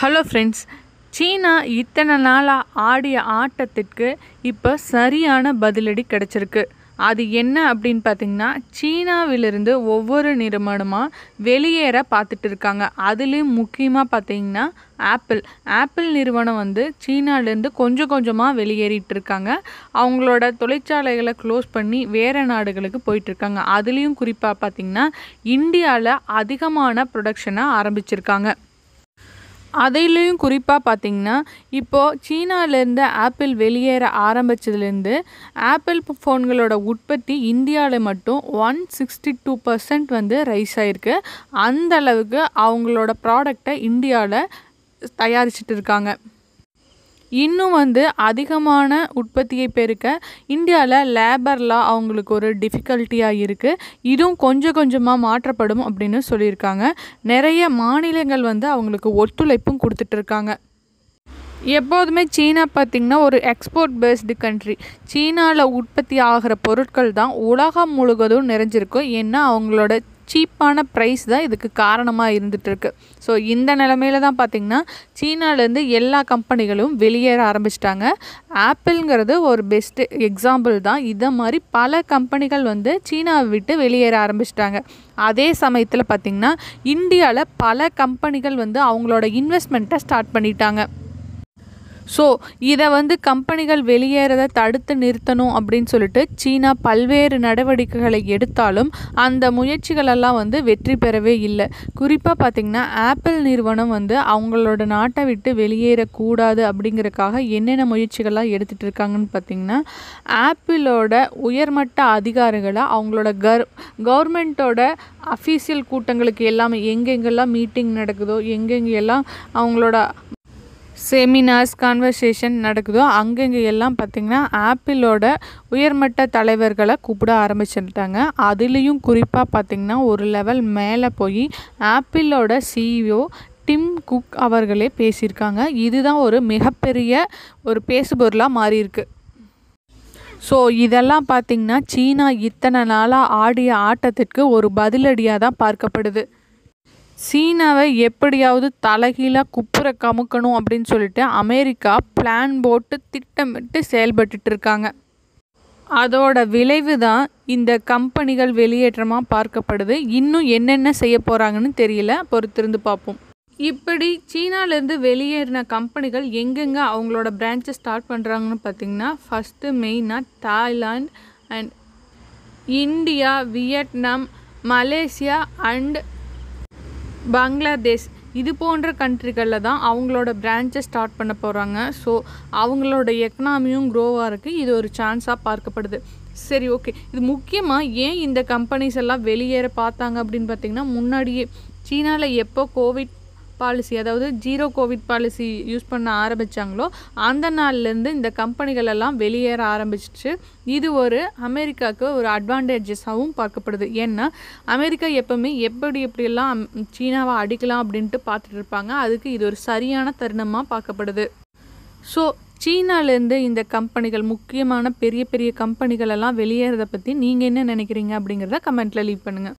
hello friends சீனா இத்தனை நாளாக ஆடிய ஆட்டத்திற்கு இப்போ சரியான பதிலடி கிடச்சிருக்கு அது என்ன அப்படின்னு பார்த்தீங்கன்னா சீனாவிலிருந்து ஒவ்வொரு நிறுவனமாக வெளியேற பார்த்துட்டு இருக்காங்க அதுலேயும் முக்கியமாக பார்த்தீங்கன்னா ஆப்பிள் ஆப்பிள் நிறுவனம் வந்து சீனாலேருந்து கொஞ்சம் கொஞ்சமாக வெளியேறிட்டு இருக்காங்க அவங்களோட தொழிற்சாலைகளை க்ளோஸ் பண்ணி வேறு நாடுகளுக்கு போயிட்டுருக்காங்க அதுலேயும் குறிப்பாக பார்த்தீங்கன்னா இந்தியாவில் அதிகமான ப்ரொடக்ஷனை ஆரம்பிச்சிருக்காங்க அதிலையும் குறிப்பாக பார்த்தீங்கன்னா இப்போது சீனாலேருந்து ஆப்பிள் வெளியேற ஆரம்பித்ததுலேருந்து ஆப்பிள் ஃபோன்களோட உற்பத்தி இந்தியாவில் மட்டும் ஒன் சிக்ஸ்டி டூ பர்சன்ட் வந்து ரைஸ் ஆகிருக்கு அந்த அளவுக்கு அவங்களோட ப்ராடக்டை இந்தியாவில் தயாரிச்சிட்டு இருக்காங்க இன்னும் வந்து அதிகமான உற்பத்தியை பெருக்க இந்தியாவில் லேபர்லாம் அவங்களுக்கு ஒரு டிஃபிகல்ட்டியாக இருக்குது இதுவும் கொஞ்சம் கொஞ்சமாக மாற்றப்படும் அப்படின்னு சொல்லியிருக்காங்க நிறைய மாநிலங்கள் வந்து அவங்களுக்கு ஒத்துழைப்பும் கொடுத்துட்ருக்காங்க எப்போதுமே சீனா பார்த்திங்கன்னா ஒரு எக்ஸ்போர்ட் பேஸ்டு கண்ட்ரி சீனாவில் உற்பத்தி ஆகிற பொருட்கள் தான் உலகம் முழுவதும் நிறைஞ்சிருக்கும் ஏன்னா அவங்களோட சீப்பான ப்ரைஸ் தான் இதுக்கு காரணமாக இருந்துகிட்ருக்கு ஸோ இந்த நிலமையில தான் பார்த்திங்கன்னா சீனாலேருந்து எல்லா கம்பெனிகளும் வெளியேற ஆரம்பிச்சிட்டாங்க ஆப்பிள்ங்கிறது ஒரு பெஸ்ட்டு எக்ஸாம்பிள் தான் இதை மாதிரி பல கம்பெனிகள் வந்து சீனாவை விட்டு வெளியேற ஆரம்பிச்சிட்டாங்க அதே சமயத்தில் பார்த்திங்கன்னா இந்தியாவில் பல கம்பெனிகள் வந்து அவங்களோட இன்வெஸ்ட்மெண்ட்டை ஸ்டார்ட் பண்ணிட்டாங்க ஸோ இதை வந்து கம்பெனிகள் வெளியேறதை தடுத்து நிறுத்தணும் அப்படின்னு சொல்லிட்டு சீனா பல்வேறு நடவடிக்கைகளை எடுத்தாலும் அந்த முயற்சிகளெல்லாம் வந்து வெற்றி பெறவே இல்லை குறிப்பாக பார்த்திங்கன்னா ஆப்பிள் நிறுவனம் வந்து அவங்களோட நாட்டை விட்டு வெளியேறக்கூடாது அப்படிங்கிறதுக்காக என்னென்ன முயற்சிகள்லாம் எடுத்துகிட்டு இருக்காங்கன்னு பார்த்திங்கன்னா ஆப்பிளோட உயர்மட்ட அதிகாரிகளை அவங்களோட கர் கவர்மெண்ட்டோட அஃபீஷியல் கூட்டங்களுக்கு எல்லாமே எங்கெங்கெல்லாம் மீட்டிங் நடக்குதோ எங்கெங்கெல்லாம் அவங்களோட செமினார்ஸ் கான்வர்சேஷன் நடக்குதோ அங்கங்கே எல்லாம் பார்த்திங்கன்னா ஆப்பிளோட உயர்மட்ட தலைவர்களை கூப்பிட ஆரம்பிச்சுட்டாங்க அதுலேயும் குறிப்பாக பார்த்திங்கன்னா ஒரு லெவல் மேலே போய் ஆப்பிளோட சிஇஓ டிம் குக் அவர்களே பேசியிருக்காங்க இதுதான் ஒரு மிகப்பெரிய ஒரு பேசுபொருளாக மாறியிருக்கு ஸோ இதெல்லாம் பார்த்திங்கன்னா சீனா இத்தனை நாளாக ஆடிய ஆட்டத்திற்கு ஒரு பதிலடியாக தான் பார்க்கப்படுது சீனாவை எப்படியாவது தலைகீழாக குப்புற கமுக்கணும் அப்படின்னு சொல்லிட்டு அமெரிக்கா பிளான் போட்டு திட்டமிட்டு செயல்பட்டுட்டு இருக்காங்க அதோட விளைவு தான் இந்த கம்பெனிகள் வெளியேற்றமாக பார்க்கப்படுது இன்னும் என்னென்ன செய்ய போகிறாங்கன்னு தெரியல பொறுத்திருந்து பார்ப்போம் இப்படி சீனாலேருந்து வெளியேறின கம்பெனிகள் எங்கெங்கே அவங்களோட பிரான்ச்சை ஸ்டார்ட் பண்ணுறாங்கன்னு பார்த்தீங்கன்னா ஃபஸ்ட்டு மெயினாக Thailand and India Vietnam Malaysia and Bangladesh இது போன்ற கண்ட்ரிகளில் தான் அவங்களோட பிரான்ச்சை ஸ்டார்ட் பண்ண போகிறாங்க ஸோ அவங்களோட எக்கனாமியும் க்ரோவாக இருக்குது இது ஒரு சான்ஸாக பார்க்கப்படுது சரி ஓகே இது முக்கியமாக ஏன் இந்த கம்பெனிஸ் எல்லாம் வெளியேற பார்த்தாங்க அப்படின்னு பார்த்தீங்கன்னா முன்னாடியே சீனாவில் எப்போ கோவிட் பாலிசி அதாவது ஜீரோ கோவிட் பாலிசி யூஸ் பண்ண ஆரம்பித்தாங்களோ அந்த நாள்லேருந்து இந்த கம்பெனிகள் எல்லாம் வெளியேற ஆரம்பிச்சிச்சு இது ஒரு அமெரிக்காவுக்கு ஒரு அட்வான்டேஜஸாகவும் பார்க்கப்படுது ஏன்னா அமெரிக்கா எப்போவுமே எப்படி எப்படியெல்லாம் சீனாவை அடிக்கலாம் அப்படின்ட்டு பார்த்துட்டு இருப்பாங்க அதுக்கு இது ஒரு சரியான தருணமாக பார்க்கப்படுது ஸோ சீனாலேருந்து இந்த கம்பெனிகள் முக்கியமான பெரிய பெரிய கம்பெனிகள் எல்லாம் வெளியேறதை பற்றி நீங்கள் என்ன நினைக்கிறீங்க அப்படிங்கிறத கமெண்ட்டில் லீவ் பண்ணுங்கள்